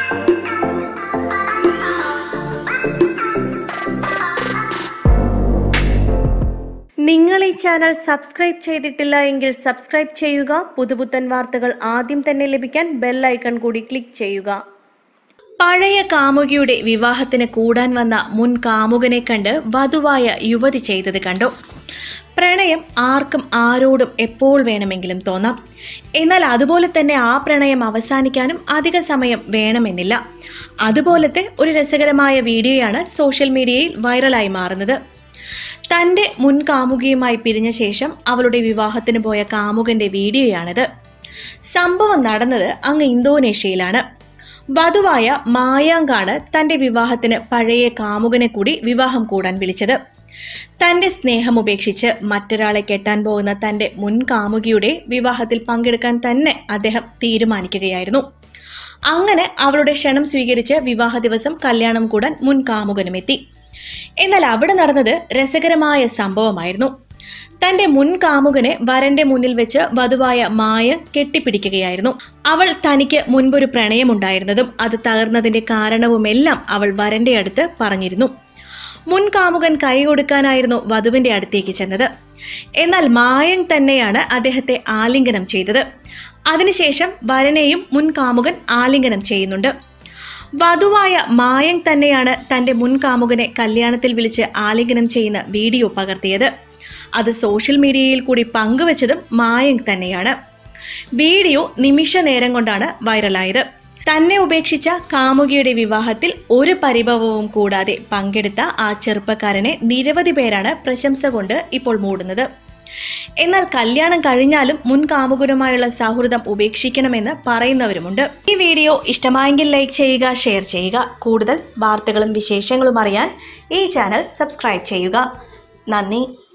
നിങ്ങൾ ഈ channel subscribe ചെയ്തിട്ടില്ല എങ്കിൽ സബ്സ്ക്രൈബ് ചെയ്യുക പുതുപുത്തൻ വാർത്തകൾ ആദ്യം തന്നെ ലഭിക്കാൻ ബെൽ ഐക്കൺ കൂടി ക്ലിക്ക് ചെയ്യുക പഴയ കാമുകിയുടെ വിവാഹത്തിന് കൂടാൻ വന്ന മുൻ കാമുകനെ കണ്ട് വധുവായ യുവതി ചെയ്തത് കണ്ടു പ്രണയം ആർക്കും ആരോടും എപ്പോൾ വേണമെങ്കിലും തോന്നാം എന്നാൽ അതുപോലെ തന്നെ ആ പ്രണയം അവസാനിക്കാനും അധിക സമയം വേണമെന്നില്ല അതുപോലത്തെ ഒരു രസകരമായ വീഡിയോയാണ് സോഷ്യൽ മീഡിയയിൽ വൈറലായി മാറുന്നത് തൻ്റെ മുൻ കാമുകിയുമായി പിരിഞ്ഞ ശേഷം അവളുടെ വിവാഹത്തിന് പോയ കാമുകന്റെ വീഡിയോയാണിത് സംഭവം നടന്നത് അങ്ങ് ഇന്തോനേഷ്യയിലാണ് വധുവായ മായാങ്കാണ് തന്റെ വിവാഹത്തിന് പഴയ കാമുകനെ കൂടി വിവാഹം കൂടാൻ വിളിച്ചത് തന്റെ സ്നേഹം ഉപേക്ഷിച്ച് മറ്റൊരാളെ കെട്ടാൻ പോകുന്ന തന്റെ മുൻ കാമുകിയുടെ വിവാഹത്തിൽ പങ്കെടുക്കാൻ തന്നെ അദ്ദേഹം തീരുമാനിക്കുകയായിരുന്നു അങ്ങനെ അവളുടെ ക്ഷണം സ്വീകരിച്ച് വിവാഹ ദിവസം കല്യാണം കൂടാൻ മുൻ കാമുകനും എത്തി എന്നാൽ അവിടെ നടന്നത് രസകരമായ സംഭവമായിരുന്നു തന്റെ മുൻ കാമുകനെ വരന്റെ മുന്നിൽ വെച്ച് വധുവായ മായ കെട്ടിപ്പിടിക്കുകയായിരുന്നു അവൾ തനിക്ക് മുൻപൊരു പ്രണയമുണ്ടായിരുന്നതും അത് തകർന്നതിന്റെ കാരണവുമെല്ലാം അവൾ വരന്റെ അടുത്ത് പറഞ്ഞിരുന്നു മുൻ കാമുകൻ കൈ കൊടുക്കാനായിരുന്നു വധുവിന്റെ അടുത്തേക്ക് ചെന്നത് എന്നാൽ മായൻ തന്നെയാണ് അദ്ദേഹത്തെ ആലിംഗനം ചെയ്തത് അതിനുശേഷം വരനെയും മുൻ കാമുകൻ ആലിംഗനം ചെയ്യുന്നുണ്ട് വധുവായ മായങ് തന്നെയാണ് തന്റെ മുൻ കാമുകനെ കല്യാണത്തിൽ വിളിച്ച് ആലിംഗനം ചെയ്യുന്ന വീഡിയോ പകർത്തിയത് അത് സോഷ്യൽ മീഡിയയിൽ കൂടി പങ്കുവച്ചതും മായങ് തന്നെയാണ് വീഡിയോ നിമിഷ നേരം കൊണ്ടാണ് വൈറലായത് തന്നെ ഉപേക്ഷിച്ച കാമുകിയുടെ വിവാഹത്തിൽ ഒരു പരിഭവവും കൂടാതെ പങ്കെടുത്ത ആ ചെറുപ്പക്കാരനെ നിരവധി പേരാണ് പ്രശംസ കൊണ്ട് ഇപ്പോൾ മൂടുന്നത് എന്നാൽ കല്യാണം കഴിഞ്ഞാലും മുൻ കാമുകനുമായുള്ള സൗഹൃദം ഉപേക്ഷിക്കണമെന്ന് പറയുന്നവരുമുണ്ട് ഈ വീഡിയോ ഇഷ്ടമായെങ്കിൽ ലൈക്ക് ചെയ്യുക ഷെയർ ചെയ്യുക കൂടുതൽ വാർത്തകളും വിശേഷങ്ങളും അറിയാൻ ഈ ചാനൽ സബ്സ്ക്രൈബ് ചെയ്യുക നന്ദി